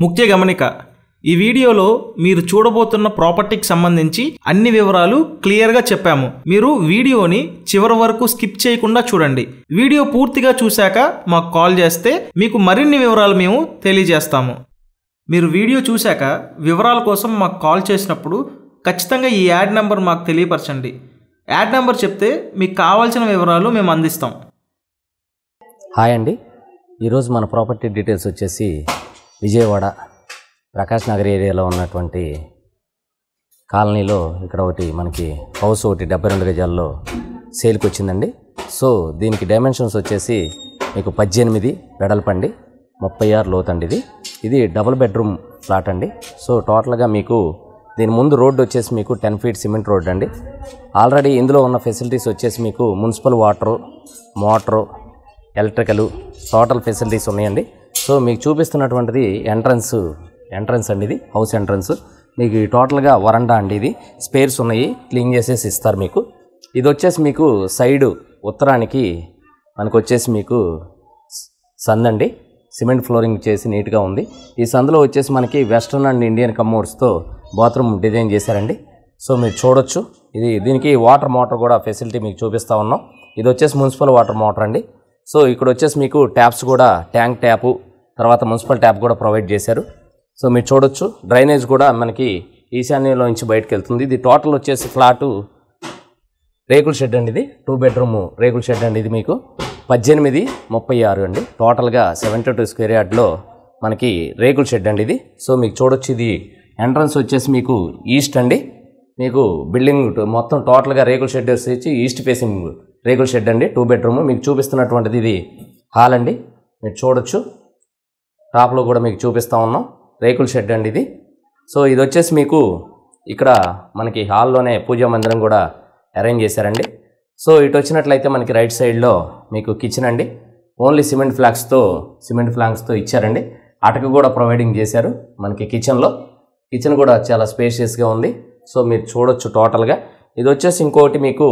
ముఖ్య గమనిక ఈ వీడియోలో మీరు చూడబోతున్న ప్రాపర్టీకి సంబంధించి అన్ని వివరాలు క్లియర్గా చెప్పాము మీరు వీడియోని చివరి వరకు స్కిప్ చేయకుండా చూడండి వీడియో పూర్తిగా చూశాక మాకు కాల్ చేస్తే మీకు మరిన్ని వివరాలు మేము తెలియజేస్తాము మీరు వీడియో చూశాక వివరాల కోసం మాకు కాల్ చేసినప్పుడు ఖచ్చితంగా ఈ యాడ్ నెంబర్ మాకు తెలియపరచండి యాడ్ నెంబర్ చెప్తే మీకు కావాల్సిన వివరాలు మేము అందిస్తాం హాయ్ అండి ఈరోజు మన ప్రాపర్టీ డీటెయిల్స్ వచ్చేసి విజయవాడ ప్రకాష్ నగర్ ఏరియాలో ఉన్నటువంటి కాలనీలో ఇక్కడ ఒకటి మనకి హౌస్ ఒకటి డెబ్బై రెండు గజాల్లో సేల్కి వచ్చిందండి సో దీనికి డైమెన్షన్స్ వచ్చేసి మీకు పద్దెనిమిది వెడల్పండి ముప్పై ఆరు లోతండి ఇది ఇది డబుల్ బెడ్రూమ్ ఫ్లాట్ అండి సో టోటల్గా మీకు దీని ముందు రోడ్డు వచ్చేసి మీకు టెన్ ఫీట్ సిమెంట్ రోడ్ అండి ఆల్రెడీ ఇందులో ఉన్న ఫెసిలిటీస్ వచ్చేసి మీకు municipal water motor electrical total facilities ఉన్నాయండి సో మీకు చూపిస్తున్నటువంటిది ఎంట్రన్స్ ఎంట్రన్స్ అండి ఇది హౌస్ ఎంట్రన్స్ మీకు ఈ టోటల్గా వరండా అండి ఇది స్పేర్స్ ఉన్నాయి క్లీన్ చేసేసి ఇస్తారు మీకు ఇది వచ్చేసి మీకు సైడు ఉత్తరానికి మనకు వచ్చేసి మీకు సందండి సిమెంట్ ఫ్లోరింగ్ చేసి నీట్గా ఉంది ఈ సందులో వచ్చేసి మనకి వెస్ట్రన్ అండ్ ఇండియన్ కమోడ్స్తో బాత్రూమ్ డిజైన్ చేశారండి సో మీరు చూడొచ్చు ఇది దీనికి వాటర్ మోటార్ కూడా ఫెసిలిటీ మీకు చూపిస్తూ ఉన్నాం ఇది వచ్చేసి మున్సిపల్ వాటర్ మోటార్ అండి సో ఇక్కడ వచ్చేసి మీకు ట్యాప్స్ కూడా ట్యాంక్ ట్యాపు తర్వాత మున్సిపల్ ట్యాప్ కూడా ప్రొవైడ్ చేశారు సో మీరు చూడొచ్చు డ్రైనేజ్ కూడా మనకి ఈశాన్యంలో నుంచి బయటకు వెళ్తుంది ఇది టోటల్ వచ్చేసి ఫ్లాటు రేకుల షెడ్ అండి ఇది టూ బెడ్రూమ్ రేకుల షెడ్ అండి ఇది మీకు పద్దెనిమిది ముప్పై ఆరు అండి టోటల్గా సెవెంటీ టూ స్క్వేర్ యార్డ్లో మనకి రేకుల షెడ్ అండి ఇది సో మీకు చూడొచ్చు ఇది ఎంట్రన్స్ వచ్చేసి మీకు ఈస్ట్ అండి మీకు బిల్డింగ్ టు- మొత్తం టోటల్గా రేకుల షెడ్ వచ్చేసి ఈస్ట్ ఫేసింగ్ రేకుల షెడ్ అండి టూ బెడ్రూమ్ మీకు చూపిస్తున్నటువంటిది ఇది హాల్ అండి మీరు చూడొచ్చు టాప్లో కూడా మీకు చూపిస్తా ఉన్నాం రేకుల షెడ్ అండి ఇది సో ఇది వచ్చేసి మీకు ఇక్కడ మనకి హాల్లోనే పూజా మందిరం కూడా అరేంజ్ చేశారండి సో ఇటు వచ్చినట్లయితే మనకి రైట్ సైడ్లో మీకు కిచెన్ అండి ఓన్లీ సిమెంట్ ఫ్లాగ్స్తో సిమెంట్ ఫ్లాగ్స్తో ఇచ్చారండి అటక కూడా ప్రొవైడింగ్ చేశారు మనకి కిచెన్లో కిచెన్ కూడా చాలా స్పేషియస్గా ఉంది సో మీరు చూడొచ్చు టోటల్గా ఇది వచ్చేసి ఇంకోటి మీకు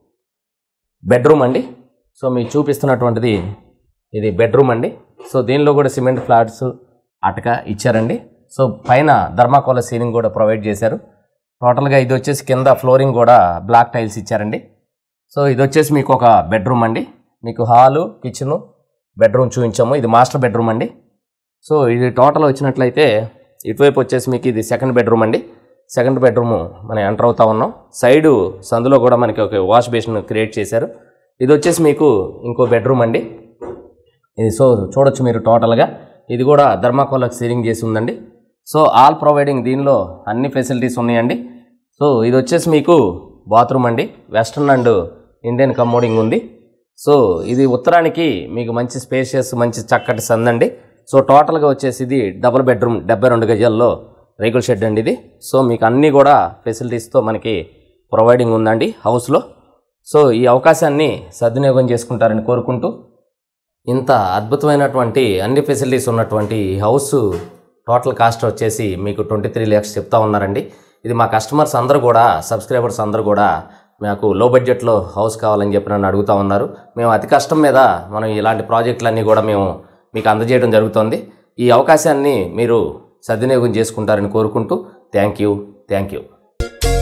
బెడ్రూమ్ అండి సో మీకు చూపిస్తున్నటువంటిది ఇది బెడ్రూమ్ అండి సో దీనిలో కూడా సిమెంట్ ఫ్లాట్స్ అటక ఇచ్చారండి సో పైన ధర్మాకోల సీలింగ్ కూడా ప్రొవైడ్ చేశారు టోటల్గా ఇది వచ్చేసి కింద ఫ్లోరింగ్ కూడా బ్లాక్ టైల్స్ ఇచ్చారండి సో ఇది వచ్చేసి మీకు ఒక బెడ్రూమ్ అండి మీకు హాలు కిచెను బెడ్రూమ్ చూపించాము ఇది మాస్టర్ బెడ్రూమ్ అండి సో ఇది టోటల్ వచ్చినట్లయితే ఇటువైపు వచ్చేసి మీకు ఇది సెకండ్ బెడ్రూమ్ అండి సెకండ్ బెడ్రూమ్ మనం ఎంటర్ అవుతా ఉన్నాం సైడు సందులో కూడా మనకి ఒక వాష్ బేసిన్ క్రియేట్ చేశారు ఇది వచ్చేసి మీకు ఇంకో బెడ్రూమ్ అండి ఇది సో చూడొచ్చు మీరు టోటల్గా ఇది కూడా ధర్మాకోలకు సీలింగ్ చేసి ఉందండి సో ఆల్ ప్రొవైడింగ్ దీనిలో అన్ని ఫెసిలిటీస్ ఉన్నాయండి సో ఇది వచ్చేసి మీకు బాత్రూమ్ అండి వెస్ట్రన్ అండ్ ఇండియన్ కమోడింగ్ ఉంది సో ఇది ఉత్తరానికి మీకు మంచి స్పేషియస్ మంచి చక్కటి సందండి సో టోటల్గా వచ్చేసి ఇది డబుల్ బెడ్రూమ్ డెబ్బై రెండు గజాల్లో రేకుల షెడ్ అండి ఇది సో మీకు అన్నీ కూడా ఫెసిలిటీస్తో మనకి ప్రొవైడింగ్ ఉందండి హౌస్లో సో ఈ అవకాశాన్ని సద్వినియోగం చేసుకుంటారని కోరుకుంటూ ఇంత అద్భుతమైనటువంటి అన్ని ఫెసిలిటీస్ ఉన్నటువంటి ఈ హౌస్ టోటల్ కాస్ట్ వచ్చేసి మీకు ట్వంటీ త్రీ ల్యాక్స్ చెప్తా ఉన్నారండి ఇది మా కస్టమర్స్ అందరూ కూడా సబ్స్క్రైబర్స్ అందరూ కూడా మాకు లో బడ్జెట్లో హౌస్ కావాలని చెప్పి నన్ను అడుగుతూ ఉన్నారు మేము అతి కష్టం మీద మనం ఇలాంటి ప్రాజెక్టులన్నీ కూడా మేము మీకు అందజేయడం జరుగుతుంది ఈ అవకాశాన్ని మీరు సద్వినియోగం చేసుకుంటారని కోరుకుంటూ థ్యాంక్ యూ థ్యాంక్ యూ